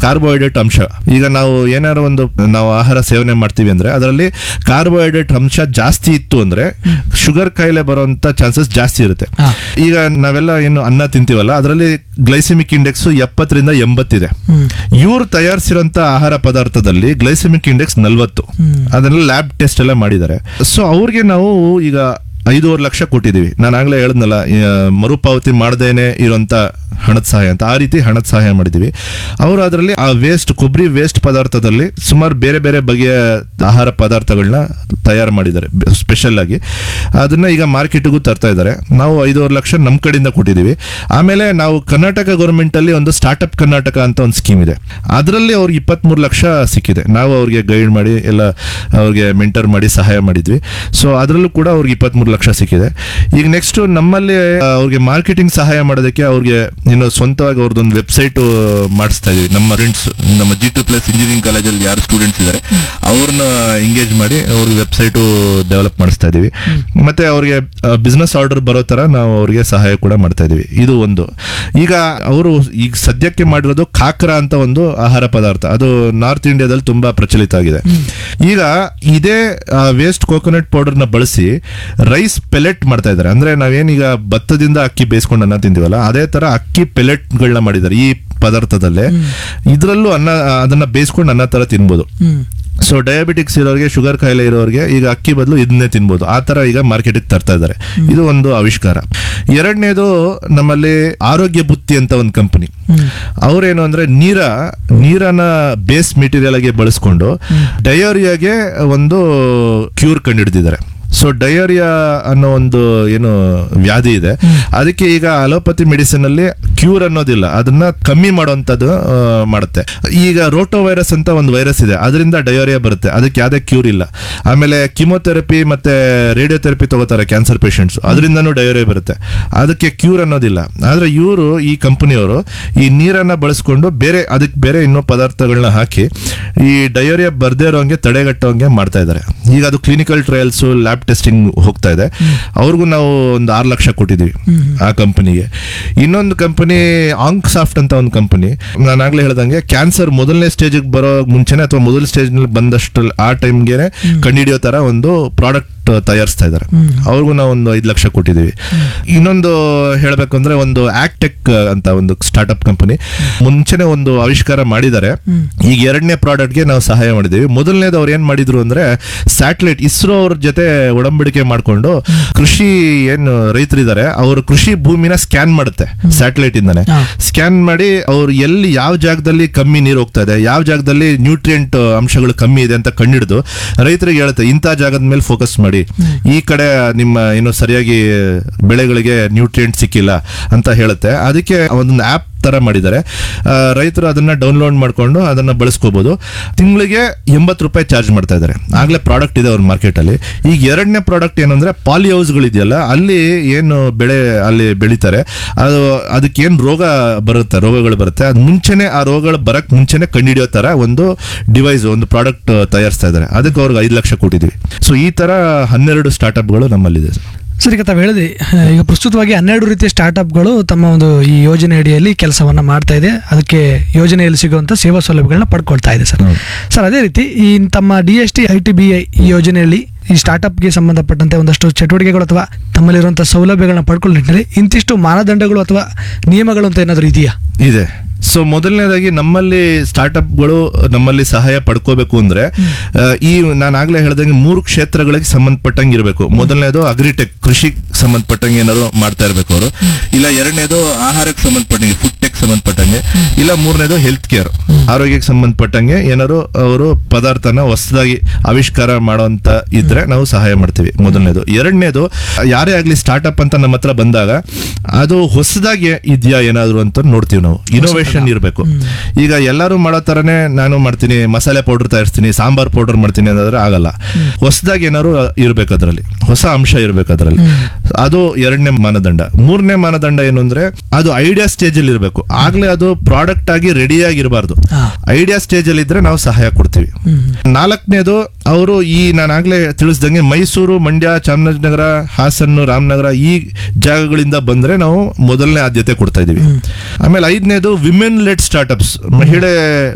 Carbohydrate ಅಂಶ ಈಗ ನಾವು ಏನಾದ್ರು ಒಂದು ನಾವು ಆಹಾರ ಸೇವನೆ ಮಾಡ್ತೀವಿ ಅಂದ್ರೆ ಅದರಲ್ಲಿ ಕಾರ್ಬೋಹೈಡ್ರೇಟ್ ಅಂಶ ಜಾಸ್ತಿ ಇತ್ತು ಅಂದ್ರೆ ಶುಗರ್ ಕಾಯಿಲೆ ಬರುವಂತ ಚಾನ್ಸಸ್ ಜಾಸ್ತಿ ಇರುತ್ತೆ ಹಾ. ಈಗ ನಾವೆಲ್ಲ ಏನು ಅನ್ನ ತಿಂತೀವಲ್ಲ ಅದರಲ್ಲಿ ಗ್ಲೈಸೆಮಿಕ್ ಇಂಡೆಕ್ಸ್ ಎಪ್ಪತ್ತರಿಂದ ಎಂಬತ್ತಿದೆ ಇವ್ರು ತಯಾರಿಸಿರೋಂತ ಆಹಾರ ಪದಾರ್ಥದಲ್ಲಿ ಗ್ಲೈಸೆಮಿಕ್ ಇಂಡೆಕ್ಸ್ ನಲ್ವತ್ತು ಅದನ್ನ ಲ್ಯಾಬ್ ಟೆಸ್ಟ್ ಎಲ್ಲ ಮಾಡಿದ್ದಾರೆ ಸೊ ಅವ್ರಿಗೆ ನಾವು ಈಗ ಐದೂವರೆ ಲಕ್ಷ ಕೊಟ್ಟಿದ್ದೀವಿ ನಾನು ಆಗ್ಲೇ ಹೇಳಿದ್ನಲ್ಲ ಈ, ಆ, ಮರುಪಾವತಿ ಮಾಡದೇನೆ ಇರೋಂಥ ಹಣದ ಸಹಾಯ ಅಂತ ಆ ರೀತಿ ಹಣದ ಸಹಾಯ ಮಾಡಿದ್ದೀವಿ ಅವರು ಅದರಲ್ಲಿ ಆ ವೇಸ್ಟ್ ಕೊಬ್ಬರಿ ವೇಸ್ಟ್ ಪದಾರ್ಥದಲ್ಲಿ ಸುಮಾರು ಬೇರೆ ಬೇರೆ ಬಗೆಯ ಆಹಾರ ಪದಾರ್ಥಗಳನ್ನ ತಯಾರು ಮಾಡಿದ್ದಾರೆ ಸ್ಪೆಷಲ್ ಆಗಿ ಅದನ್ನ ಈಗ ಮಾರ್ಕೆಟ್ಗೂ ತರ್ತಾ ಇದ್ದಾರೆ ನಾವು ಐದೂವರೆ ಲಕ್ಷ ನಮ್ಮ ಕಡೆಯಿಂದ ಕೊಟ್ಟಿದ್ದೀವಿ ಆಮೇಲೆ ನಾವು ಕರ್ನಾಟಕ ಗೌರ್ಮೆಂಟ್ ಅಲ್ಲಿ ಒಂದು ಸ್ಟಾರ್ಟ್ಅಪ್ ಕರ್ನಾಟಕ ಅಂತ ಒಂದು ಸ್ಕೀಮ್ ಇದೆ ಅದರಲ್ಲಿ ಅವ್ರಿಗೆ ಇಪ್ಪತ್ಮೂರು ಲಕ್ಷ ಸಿಕ್ಕಿದೆ ನಾವು ಅವ್ರಿಗೆ ಗೈಡ್ ಮಾಡಿ ಎಲ್ಲ ಅವ್ರಿಗೆ ಮೆಂಟರ್ ಮಾಡಿ ಸಹಾಯ ಮಾಡಿದ್ವಿ ಸೊ ಅದರಲ್ಲೂ ಕೂಡ ಅವ್ರಿಗೆ ಇಪ್ಪತ್ಮೂರು ಲಕ್ಷ ಸಿಕ್ಕಿದೆ ಈಗ ನೆಕ್ಸ್ಟ್ ನಮ್ಮಲ್ಲಿ ಆ, ಅವ್ರಿಗೆ ಮಾರ್ಕೆಟಿಂಗ್ ಸಹಾಯ ಮಾಡೋದಕ್ಕೆ ಅವ್ರಿಗೆ ಇನ್ನು ಸ್ವಂತವಾಗಿ ಅವ್ರದ್ದೊಂದು ವೆಬ್ಸೈಟ್ ಮಾಡಿಸ್ತಾ ಇದೀವಿ ನಮ್ಮ ಫ್ರೆಂಡ್ಸ್ ನಮ್ಮ ಜಿ ಟು ಪ್ಲಸ್ ಇಂಜಿನಿಯರಿಂಗ್ ಕಾಲೇಜಲ್ಲಿ ಯಾರು ಸ್ಟೂಡೆಂಟ್ಸ್ ಇದ್ದಾರೆ ಅವ್ರನ್ನ ಎಂಗೇಜ್ ಮಾಡಿ ಅವ್ರಿಗೆ ವೆಬ್ಸೈಟು ಡೆವಲಪ್ ಮಾಡಿಸ್ತಾ ಇದೀವಿ ಮತ್ತೆ ಅವ್ರಿಗೆ ಬಿಸ್ನೆಸ್ ಆರ್ಡರ್ ಬರೋ ತರ ನಾವು ಅವ್ರಿಗೆ ಸಹಾಯ ಕೂಡ ಮಾಡ್ತಾ ಇದೀವಿ ಇದು ಒಂದು ಈಗ ಅವರು ಈಗ ಸದ್ಯಕ್ಕೆ ಮಾಡಿರೋದು ಖಾಕ್ರಾ ಅಂತ ಒಂದು ಆಹಾರ ಪದಾರ್ಥ ಅದು ನಾರ್ತ್ ಇಂಡಿಯಾದಲ್ಲಿ ತುಂಬಾ ಪ್ರಚಲಿತ ಆಗಿದೆ ಈಗ ಇದೇ ವೇಸ್ಟ್ ಕೋಕೋನಟ್ ಪೌಡರ್ನ ಬಳಸಿ ರೈಸ್ ಪೆಲೆಟ್ ಮಾಡ್ತಾ ಇದ್ದಾರೆ ಅಂದ್ರೆ ನಾವೇನೀಗ ಭತ್ತದಿಂದ ಅಕ್ಕಿ ಬೇಯಿಸ್ಕೊಂಡು ಅನ್ನ ತಿಂತೀವಲ್ಲ ಅದೇ ತರ ಅಕ್ಕಿ ಪೆಲೆಟ್ಗಳನ್ನ ಮಾಡಿದ್ದಾರೆ ಈ ಪದಾರ್ಥದಲ್ಲೇ ಇದರಲ್ಲೂ ಅನ್ನ ಅದನ್ನ ಬೇಯಿಸ್ಕೊಂಡು ಅನ್ನ ತರ ತಿನ್ಬೋದು ಹ್ಮ್ ಸೊ ಡಯಾಬಿಟಿಕ್ಸ್ ಇರೋರಿಗೆ ಶುಗರ್ ಕಾಯಿಲೆ ಇರೋರಿಗೆ ಈಗ ಅಕ್ಕಿ ಬದಲು ಇದನ್ನೇ ತಿನ್ಬೋದು ಆ ತರ ಈಗ ಮಾರ್ಕೆಟಿಗೆ ತರ್ತಾ ಇದ್ದಾರೆ ಇದು ಒಂದು ಆವಿಷ್ಕಾರ ಎರಡನೇದು ನಮ್ಮಲ್ಲಿ ಆರೋಗ್ಯ ಬುತ್ತಿ ಅಂತ ಒಂದು ಕಂಪನಿ ಅವ್ರೇನು ಅಂದ್ರೆ ನೀರ ನೀರನ್ನ ಬೇಸ್ ಮೆಟೀರಿಯಲ್ ಆಗಿ ಬಳಸ್ಕೊಂಡು ಡಯೋರಿಯಾಗೆ ಒಂದು ಕ್ಯೂರ್ ಕಂಡುಹಿಡಿದಿದ್ದಾರೆ ಸೊ ಡಯೋರಿಯಾ ಅನ್ನೋ ಒಂದು ಏನು ವ್ಯಾಧಿ ಇದೆ ಅದಕ್ಕೆ ಈಗ ಅಲೋಪತಿ ಮೆಡಿಸಿನ್ ಅಲ್ಲಿ ಕ್ಯೂರ್ ಅನ್ನೋದಿಲ್ಲ ಅದನ್ನ ಕಮ್ಮಿ ಮಾಡುವಂತದ್ದು ಆ, ಮಾಡುತ್ತೆ ಈಗ ರೋಟೋ ವೈರಸ್ ಅಂತ ಒಂದು ವೈರಸ್ ಇದೆ ಅದರಿಂದ ಡಯೋರಿಯಾ ಬರುತ್ತೆ ಅದಕ್ಕೆ ಯಾವುದೇ ಕ್ಯೂರ್ ಇಲ್ಲ ಆಮೇಲೆ ಕಿಮೋಥೆರಪಿ ಮತ್ತೆ ರೇಡಿಯೋಥೆರಪಿ ತಗೋತಾರೆ ಕ್ಯಾನ್ಸರ್ ಪೇಷಂಟ್ಸ್ ಅದರಿಂದನೂ ಡಯೋರಿಯಾ ಬರುತ್ತೆ ಅದಕ್ಕೆ ಕ್ಯೂರ್ ಅನ್ನೋದಿಲ್ಲ ಆದ್ರೆ ಇವರು ಈ ಕಂಪನಿಯವರು ಈ ನೀರನ್ನ ಬಳಸ್ಕೊಂಡು ಬೇರೆ ಅದಕ್ಕೆ ಬೇರೆ ಇನ್ನೂ ಪದಾರ್ಥಗಳನ್ನ ಹಾಕಿ ಈ ಡಯೋರಿಯಾ ಬರ್ದೇ ಇರೋಂಗೆ ತಡೆಗಟ್ಟೋಂಗೆ ಮಾಡ್ತಾ ಇದ್ದಾರೆ ಈಗ ಅದು ಕ್ಲಿನಿಕಲ್ ಟ್ರಯಲ್ಸ್ ಲ್ಯಾಬ್ ಟೆಸ್ಟಿಂಗ್ ಹೋಗ್ತಾ ಇದೆ ಅವ್ರಿಗೂ ನಾವು ಒಂದು ಆರು ಲಕ್ಷ ಕೊಟ್ಟಿದ್ದೀವಿ ಆ ಕಂಪನಿಗೆ ಇನ್ನೊಂದು ಕಂಪನಿ ಆಂಕ್ ಸಾಫ್ಟ್ ಅಂತ ಒಂದು ಕಂಪನಿ ನಾನು ಆಗ್ಲೇ ಹೇಳ್ದಂಗೆ ಕ್ಯಾನ್ಸರ್ ಮೊದಲನೇ ಸ್ಟೇಜಿಗೆ ಬರೋ ಮುಂಚೆನೆ ಅಥವಾ ಮೊದಲ ಸ್ಟೇಜ್ ನಲ್ಲಿ ಬಂದಷ್ಟು ಆ ಟೈಮ್ಗೆ ಕಂಡಿಡಿಯೋ ತರ ಒಂದು ಪ್ರಾಡಕ್ಟ್ ತಯಾರಿಸ್ತಾ ಇದ್ದಾರೆ ಅವ್ರಿಗೂ ನಾವು ಒಂದು ಐದು ಲಕ್ಷ ಕೊಟ್ಟಿದ್ದೀವಿ ಇನ್ನೊಂದು ಹೇಳಬೇಕು ಅಂದ್ರೆ ಒಂದು ಆಕ್ಟೆಕ್ ಅಂತ ಒಂದು ಸ್ಟಾರ್ಟ್ಅಪ್ ಕಂಪನಿ ಮುಂಚೆನೆ ಒಂದು ಆವಿಷ್ಕಾರ ಮಾಡಿದ್ದಾರೆ ಈಗ ಎರಡನೇ ಪ್ರಾಡಕ್ಟ್ಗೆ ನಾವು ಸಹಾಯ ಮಾಡಿದ್ದೀವಿ ಮೊದಲನೇದು ಅವ್ರು ಏನ್ ಮಾಡಿದ್ರು ಅಂದ್ರೆ ಸ್ಯಾಟಲೈಟ್ ಇಸ್ರೋ ಅವ್ರ ಜೊತೆ ಒಡಂಬಡಿಕೆ ಮಾಡ್ಕೊಂಡು ಕೃಷಿ ಏನು ರೈತರಿದ್ದಾರೆ ಅವರು ಕೃಷಿ ಭೂಮಿನ ಸ್ಕ್ಯಾನ್ ಮಾಡುತ್ತೆ ಸ್ಯಾಟಲೈಟ್ ಇಂದಾನೆ ಹಾ. ಸ್ಕ್ಯಾನ್ ಮಾಡಿ ಅವ್ರು ಎಲ್ಲಿ ಯಾವ ಜಾಗದಲ್ಲಿ ಕಮ್ಮಿ ನೀರು ಹೋಗ್ತಾ ಇದೆ ಯಾವ ಜಾಗದಲ್ಲಿ ನ್ಯೂಟ್ರಿಯೆಂಟ್ ಅಂಶಗಳು ಕಮ್ಮಿ ಇದೆ ಅಂತ ಕಂಡಿಡಿದು ರೈತರಿಗೆ ಹೇಳುತ್ತೆ ಇಂಥ ಜಾಗದ ಮೇಲೆ ಫೋಕಸ್ ಮಾಡಿ ಈ ಕಡೆ ನಿಮ್ಮ ಏನು ಸರಿಯಾಗಿ ಬೆಳೆಗಳಿಗೆ ನ್ಯೂಟ್ರಿಯೆಂಟ್ ಸಿಕ್ಕಿಲ್ಲ ಅಂತ ಹೇಳುತ್ತೆ ಅದಕ್ಕೆ ಒಂದು ಆಪ್ ತರ ಮಾಡಿದ್ದಾರೆ ಆ, ರೈತರು ಅದನ್ನ ಡೌನ್ಲೋಡ್ ಮಾಡ್ಕೊಂಡು ಅದನ್ನ ಬಳಸ್ಕೋಬಹುದು ತಿಂಗಳಿಗೆ ಎಂಬತ್ತು ರೂಪಾಯಿ ಚಾರ್ಜ್ ಮಾಡ್ತಾ ಇದ್ದಾರೆ ಆಗ್ಲೇ ಪ್ರಾಡಕ್ಟ್ ಇದೆ ಅವ್ರ ಮಾರ್ಕೆಟ್ ಅಲ್ಲಿ ಈಗ ಎರಡನೇ ಪ್ರಾಡಕ್ಟ್ ಏನಂದ್ರೆ ಪಾಲಿ ಹೌಸ್ಗಳಿದೆಯಲ್ಲ ಅಲ್ಲಿ ಏನು ಬೆಳೆ ಅಲ್ಲಿ ಬೆಳಿತಾರೆ ಅದು ಅದಕ್ಕೆ ಏನು ರೋಗ ಬರುತ್ತೆ ರೋಗಗಳು ಬರುತ್ತೆ ಅದು ಮುಂಚೆನೆ ಆ ರೋಗಗಳು ಬರಕ್ ಮುಂಚೆನೆ ಕಂಡಿಡಿಯೋ ತರ ಒಂದು ಡಿವೈಸ್ ಒಂದು ಪ್ರಾಡಕ್ಟ್ ತಯಾರಿಸ್ತಾ ಇದ್ದಾರೆ ಅದಕ್ಕೆ ಅವ್ರಿಗೆ ಐದು ಲಕ್ಷ ಕೊಟ್ಟಿದ್ದೀವಿ ಸೊ ಈ ತರ ಹನ್ನೆರಡು ಸ್ಟಾರ್ಟ್ಅಪ್ಗಳು ನಮ್ಮಲ್ಲಿದೆ ಸರ್ ಸರ್ ಈಗ ತಾವು ಹೇಳಿದ್ರಿ ಈಗ ಪ್ರಸ್ತುತವಾಗಿ ಹನ್ನೆರಡು ರೀತಿಯ ಸ್ಟಾರ್ಟ್ಅಪ್ಗಳು ತಮ್ಮ ಒಂದು ಈ ಯೋಜನೆ ಅಡಿಯಲ್ಲಿ ಕೆಲಸವನ್ನ ಮಾಡ್ತಾ ಇದೆ ಅದಕ್ಕೆ ಯೋಜನೆಯಲ್ಲಿ ಸಿಗುವಂತ ಸೇವಾ ಸೌಲಭ್ಯಗಳನ್ನ ಪಡ್ಕೊಳ್ತಾ ಇದೆ ಸರ್ ಹೌದು. ಸರ್ ಅದೇ ರೀತಿ ಈ ತಮ್ಮ D S T I T B I ಈ ಯೋಜನೆಯಲ್ಲಿ ಈ ಸ್ಟಾರ್ಟ್ಅಪ್ಗೆ ಸಂಬಂಧಪಟ್ಟಂತೆ ಒಂದಷ್ಟು ಚಟುವಟಿಕೆಗಳು ಅಥವಾ ತಮ್ಮಲ್ಲಿರುವಂತಹ ಸೌಲಭ್ಯಗಳನ್ನ ಪಡ್ಕೊಳ್ಳೋ ನಿಟ್ಟಿನಲ್ಲಿ ಇಂತಿಷ್ಟು ಮಾನದಂಡಗಳು ಅಥವಾ ನಿಯಮಗಳು ಅಂತ ಏನಾದರೂ ಇದೆಯಾ ಇದೆ ಸೊ ಮೊದಲನೇದಾಗಿ ನಮ್ಮಲ್ಲಿ ಸ್ಟಾರ್ಟ್ಅಪ್ಗಳು ನಮ್ಮಲ್ಲಿ ಸಹಾಯ ಪಡ್ಕೋಬೇಕು ಅಂದ್ರೆ ಆ, ಈ ನಾನು ಆಗ್ಲೇ ಹೇಳ್ದಂಗೆ ಮೂರು ಕ್ಷೇತ್ರಗಳಿಗೆ ಸಂಬಂಧಪಟ್ಟಂಗೆ ಇರಬೇಕು ಮೊದಲನೇದು ಅಗ್ರಿಟೆಕ್ ಕೃಷಿ ಸಂಬಂಧಪಟ್ಟಂಗೆ ಏನಾದ್ರು ಮಾಡ್ತಾ ಇರಬೇಕು ಅವರು ಇಲ್ಲ ಎರಡನೇದು ಆಹಾರಕ್ಕೆ ಸಂಬಂಧಪಟ್ಟಂಗೆ ಫುಡ್ ಟೆಕ್ ಸಂಬಂಧಪಟ್ಟಂಗೆ ಇಲ್ಲ ಮೂರನೇದು ಹೆಲ್ತ್ ಕೇರ್ ಆರೋಗ್ಯಕ್ಕೆ ಸಂಬಂಧಪಟ್ಟಂಗೆ ಏನಾದ್ರು ಅವರು ಪದಾರ್ಥನ ಹೊಸದಾಗಿ ಆವಿಷ್ಕಾರ ಮಾಡೋಂತ ಇದ್ರೆ ನಾವು ಸಹಾಯ ಮಾಡ್ತೀವಿ ಮೊದಲನೇದು ಎರಡನೇದು ಯಾರೇ ಆಗ್ಲಿ ಸ್ಟಾರ್ಟ್ಅಪ್ ಅಂತ ನಮ್ಮ ಹತ್ರ ಬಂದಾಗ ಅದು ಹೊಸದಾಗಿ ಇದೆಯಾ ಏನಾದ್ರು ಅಂತ ನೋಡ್ತೀವಿ ನಾವು ಇನೋವೇಷನ್ ಇರಬೇಕು ಈಗ ಎಲ್ಲರೂ ಮಾಡೋ ತರನೇ ನಾನು ಮಾಡ್ತೀನಿ ಮಸಾಲೆ ಪೌಡರ್ ತಯಾರಿಸ್ತೀನಿ ಸಾಂಬಾರ್ ಪೌಡರ್ ಮಾಡ್ತೀನಿ ಅನ್ನೋದ್ರೆ ಆಗಲ್ಲ ಹೊಸದಾಗಿ ಏನಾದ್ರು ಇರ್ಬೇಕು ಅದರಲ್ಲಿ ಹೊಸ ಅಂಶ ಇರ್ಬೇಕು ಅದರಲ್ಲಿ ಅದು ಎರಡನೇ ಮಾನದಂಡ ಮೂರನೇ ಮಾನದಂಡ ಏನು ಅಂದ್ರೆ ಅದು ಐಡಿಯಾ ಸ್ಟೇಜ್ ಅಲ್ಲಿ ಇರಬೇಕು ಆಗ್ಲೇ ಅದು ಪ್ರಾಡಕ್ಟ್ ಆಗಿ ರೆಡಿ ಆಗಿರಬಾರ್ದು ಹಾ. ಐಡಿಯಾ ಸ್ಟೇಜ್ ಅಲ್ಲಿ ಇದ್ರೆ ನಾವು ಸಹಾಯ ಕೊಡ್ತೀವಿ ನಾಲ್ಕನೇದು ಅವರು ಈ ನಾನು ಆಗ್ಲೇ ತಿಳಿಸ್ದಂಗೆ ಮೈಸೂರು ಮಂಡ್ಯ ಚಾಮರಾಜನಗರ ಹಾಸನ್ನು ರಾಮನಗರ ಈ ಜಾಗಗಳಿಂದ ಬಂದ್ರೆ ನಾವು ಮೊದಲನೇ ಆದ್ಯತೆ ಕೊಡ್ತಾ ಇದೀವಿ ಆಮೇಲೆ ಐದನೇದು ವಿಮೆನ್ ಲೆಡ್ ಸ್ಟಾರ್ಟ್ಅಪ್ಸ್ ಮಹಿಳೆ